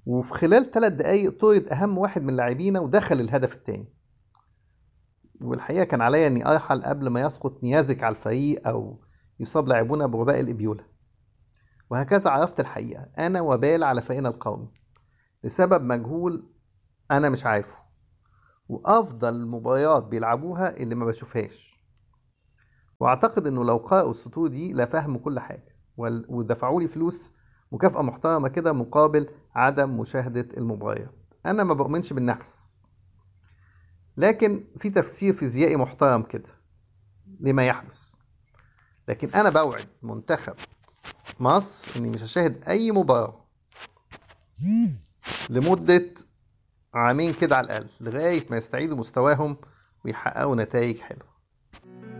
وفي خلال ثلاث دقايق طرد اهم واحد من لاعبينا ودخل الهدف الثاني والحقيقه كان عليا اني ارحل قبل ما يسقط نيازك على الفريق او يصاب لاعبونا بوباء الابيولا وهكذا عرفت الحقيقه انا وبال على فريقنا القومي لسبب مجهول انا مش عارفه وافضل المباريات بيلعبوها اللي ما بشوفهاش واعتقد انه لو قرأوا السطور دي لفهموا كل حاجه وال- ودفعوا لي فلوس مكافأة محترمة كده مقابل عدم مشاهدة المباريات أنا ما بؤمنش بالنحس لكن في تفسير فيزيائي محترم كده لما يحدث لكن أنا بوعد منتخب مصر إني مش هشاهد أي مباراة لمدة عامين كده على الأقل لغاية ما يستعيدوا مستواهم ويحققوا نتائج حلوة